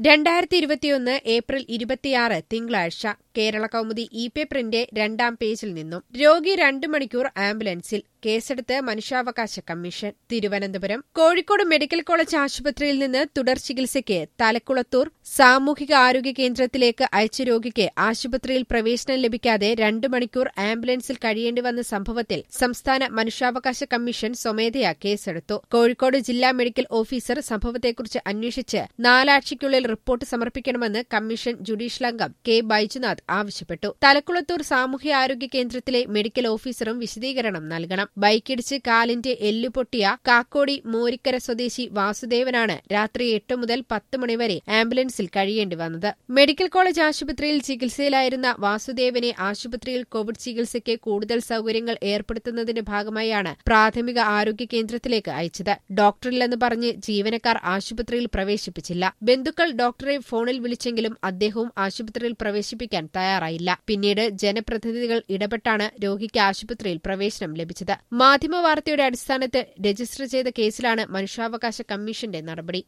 രണ്ടായിരത്തി ഇരുപത്തിയൊന്ന് ഏപ്രിൽ ഇരുപത്തിയാറ് തിങ്കളാഴ്ച കേരള കൗമുദി ഇ പേപ്പറിന്റെ രണ്ടാം പേജിൽ നിന്നും രോഗി രണ്ടു മണിക്കൂർ ആംബുലൻസിൽ കേസെടുത്ത് മനുഷ്യാവകാശ commission Thiruvananthapuram Kozhikode medical college ആശുപത്രിയിൽ നിന്ന് തുടർ ചികിത്സയ്ക്ക് തലക്കുളത്തൂർ സാമൂഹിക ആരോഗ്യ കേന്ദ്രത്തിലേക്ക് അയച്ച രോഗിക്ക് ആശുപത്രിയിൽ പ്രവേശനം ലഭിക്കാതെ രണ്ടു മണിക്കൂർ ആംബുലൻസിൽ കഴിയേണ്ടി വന്ന സംഭവത്തിൽ സംസ്ഥാന മനുഷ്യാവകാശ കമ്മീഷൻ സ്വമേധയാ കേസെടുത്തു കോഴിക്കോട് ജില്ലാ മെഡിക്കൽ ഓഫീസർ സംഭവത്തെക്കുറിച്ച് അന്വേഷിച്ച് നാലാഴ്ചയ്ക്കുള്ളിൽ റിപ്പോർട്ട് സമർപ്പിക്കണമെന്ന് കമ്മീഷൻ ജുഡീഷ്യൽ അംഗം കെ ബൈജുനാഥ് ആവശ്യപ്പെട്ടു തലക്കുളത്തൂർ സാമൂഹ്യാരോഗ്യ കേന്ദ്രത്തിലെ മെഡിക്കൽ ഓഫീസറും വിശദീകരണം നൽകണം ബൈക്കിടിച്ച് കാലിന്റെ എല്ലു പൊട്ടിയ കാക്കോടി മോരിക്കര സ്വദേശി വാസുദേവനാണ് രാത്രി എട്ട് മുതൽ പത്ത് മണിവരെ ആംബുലൻസിൽ കഴിയേണ്ടി വന്നത് മെഡിക്കൽ കോളേജ് ആശുപത്രിയിൽ ചികിത്സയിലായിരുന്ന വാസുദേവനെ ആശുപത്രിയിൽ കോവിഡ് ചികിത്സയ്ക്ക് കൂടുതൽ സൌകര്യങ്ങൾ ഏർപ്പെടുത്തുന്നതിന്റെ ഭാഗമായാണ് പ്രാഥമിക ആരോഗ്യ കേന്ദ്രത്തിലേക്ക് അയച്ചത് ഡോക്ടറില്ലെന്ന് പറഞ്ഞ് ജീവനക്കാർ ആശുപത്രിയിൽ പ്രവേശിപ്പിച്ചില്ല ബന്ധുക്കൾ ഡോക്ടറെ ഫോണിൽ വിളിച്ചെങ്കിലും അദ്ദേഹവും ആശുപത്രിയിൽ പ്രവേശിപ്പിക്കാൻ തയ്യാറായില്ല പിന്നീട് ജനപ്രതിനിധികൾ ഇടപെട്ടാണ് രോഗിക്ക് ആശുപത്രിയിൽ പ്രവേശനം ലഭിച്ചത് മാധ്യമവാർത്തയുടെ അടിസ്ഥാനത്തിൽ രജിസ്റ്റർ ചെയ്ത കേസിലാണ് മനുഷ്യാവകാശ കമ്മീഷന്റെ നടപടി